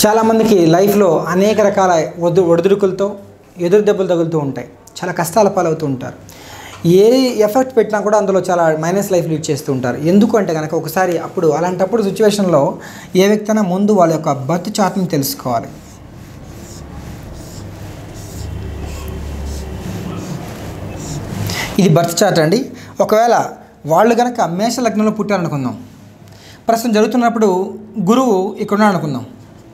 చాలామందికి లైఫ్లో అనేక రకాల ఒడు ఒడిదుడుకులతో ఎదురు దెబ్బలు తగులుతూ ఉంటాయి చాలా కష్టాల పాలవుతూ ఉంటారు ఏ ఎఫెక్ట్ పెట్టినా కూడా అందులో చాలా మైనస్ లైఫ్ లీడ్ చేస్తూ ఉంటారు ఎందుకు అంటే కనుక ఒకసారి అప్పుడు అలాంటప్పుడు సిచ్యువేషన్లో ఏ వ్యక్తి అయినా ముందు వాళ్ళ యొక్క బర్త్ చార్ట్ని తెలుసుకోవాలి ఇది బర్త్ చార్ట్ అండి ఒకవేళ వాళ్ళు కనుక మేష లగ్నంలో పుట్టారనుకుందాం ప్రస్తుతం జరుగుతున్నప్పుడు గురువు ఇక్కడ ఉన్నాడు అనుకుందాం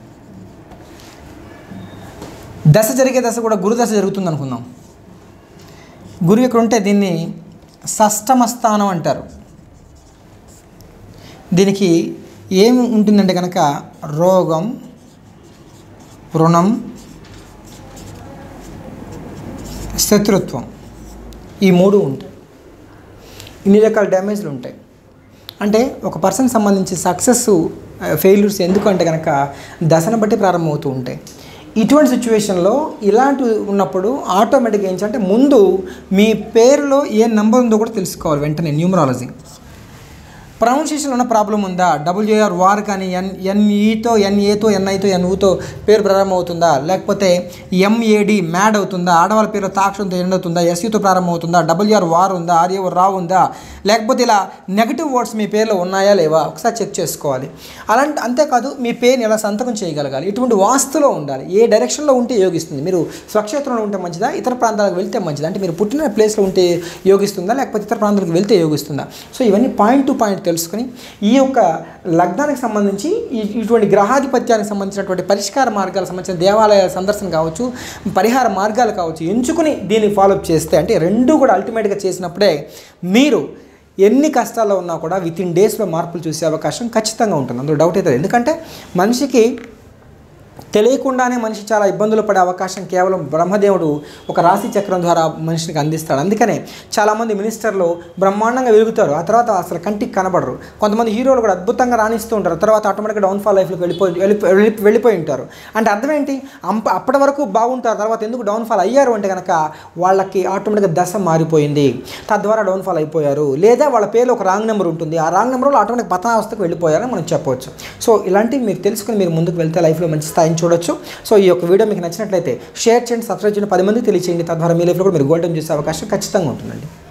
దశ జరిగే దశ కూడా గురు దశ జరుగుతుంది అనుకుందాం గురువు ఇక్కడ ఉంటే దీన్ని షష్టమ స్థానం అంటారు దీనికి ఏమి ఉంటుందంటే కనుక రోగం రుణం శత్రుత్వం ఈ మూడు ఉంటాయి ఇన్ని రకాల డ్యామేజ్లు ఉంటాయి అంటే ఒక పర్సన్ సంబంధించి సక్సెస్ ఫెయిల్యూర్స్ ఎందుకు అంటే కనుక దశను బట్టి ప్రారంభమవుతూ ఉంటాయి ఇటువంటి సిచ్యువేషన్లో ఇలాంటి ఉన్నప్పుడు ఆటోమేటిక్గా ఏంటంటే ముందు మీ పేరులో ఏ నెంబర్ ఉందో కూడా తెలుసుకోవాలి వెంటనే న్యూమరాలజీ ప్రొనౌన్సియేషన్లో ఉన్న ప్రాబ్లం ఉందా డబ్ల్యూఆర్ వార్ కానీ ఎన్ ఎన్ఈతో ఎన్ఏతో ఎన్ఐతో ఎన్ఊతో పేరు ప్రారంభం అవుతుందా లేకపోతే ఎంఏడి మ్యాడ్ అవుతుందా ఆడవాళ్ళ పేరు తాక్షంతో ఎండ్ అవుతుందా ఎస్యూతో ప్రారంభం అవుతుందా డబ్ల్యూఆర్ వార్ ఉందా ఆర్ఏ రా ఉందా లేకపోతే ఇలా నెగటివ్ వర్డ్స్ మీ పేరులో ఉన్నాయా లేవా ఒకసారి చెక్ చేసుకోవాలి అలాంటి అంతేకాదు మీ పేరుని ఎలా సంతకం చేయగలగాలి ఇటువంటి వాస్తులో ఉండాలి ఏ డైరెక్షన్లో ఉంటే యోగిస్తుంది మీరు స్వక్షేత్రంలో ఉంటే మంచిదా ఇతర ప్రాంతాలకు వెళ్తే మంచిదా అంటే మీరు పుట్టిన ప్లేస్లో ఉంటే యోగిస్తుందా లేకపోతే ఇతర ప్రాంతాలకు వెళ్తే యోగిస్తుందా సో ఇవన్నీ పాయింట్ టు పాయింట్ తెలుసుకొని ఈ యొక్క లగ్నానికి సంబంధించి ఈ- ఇటువంటి గ్రహాధిపత్యానికి సంబంధించినటువంటి పరిష్కార మార్గాలకు సంబంధించిన దేవాలయ సందర్శన కావచ్చు పరిహార మార్గాలు కావచ్చు ఎంచుకుని దీన్ని ఫాలోఅప్ చేస్తే అంటే రెండు కూడా అల్టిమేట్గా చేసినప్పుడే మీరు ఎన్ని కష్టాల్లో ఉన్నా కూడా విత్ ఇన్ డేస్లో మార్పులు చూసే అవకాశం ఖచ్చితంగా ఉంటుంది అందులో డౌట్ అయితే లేదు. ఎందుకంటే మనిషికి తెలియకుండానే మనిషి చాలా ఇబ్బందులు పడే అవకాశం కేవలం బ్రహ్మదేవుడు ఒక రాశి చక్రం ద్వారా మనిషికి అందిస్తాడు అందుకనే చాలామంది మినిస్టర్లు బ్రహ్మాండంగా వెలుగుతారు ఆ తర్వాత అసలు కంటికి కనబడరు కొంతమంది హీరోలు కూడా అద్భుతంగా రాణిస్తూ ఉంటారు తర్వాత ఆటోమేటిక్గా డౌన్ఫాల్ లైఫ్లోకి వెళ్ళిపోయి వెళ్ళిపో- వెళ్ళి- వెళ్ళిపోయి ఉంటారు అంటే అర్థం ఏంటి అంప అప్పటి వరకు బాగుంటారు తర్వాత ఎందుకు డౌన్ఫాల్ అయ్యారు అంటే కనుక వాళ్ళకి ఆటోమేటిక్గా దశ మారిపోయింది తద్వారా డౌన్ఫాల్ అయిపోయారు లేదా వాళ్ళ పేరులో ఒక రాంగ్ నెంబర్ ఉంటుంది ఆ రాంగ్ నెంబర్లో ఆటోమేటిక్ పతనావస్థకు వెళ్ళిపోయారని మనం చెప్పవచ్చు సో ఇలాంటివి మీరు తెలుసుకుని మీరు ముందుకు వెళ్తే లైఫ్లో మంచి స్థాయిని చూడొచ్చు సో ఈ యొక్క వీడియో మీకు నచ్చినట్లయితే షేర్ చేయండి సబ్స్క్రైబ్ చేయండి పది మంది తెలియచేయండి తద్వారా మీ లైఫ్లో కూడా మీరు గోల్డెన్ చూసే అవకాశం ఖచ్చితంగా ఉంటుందండి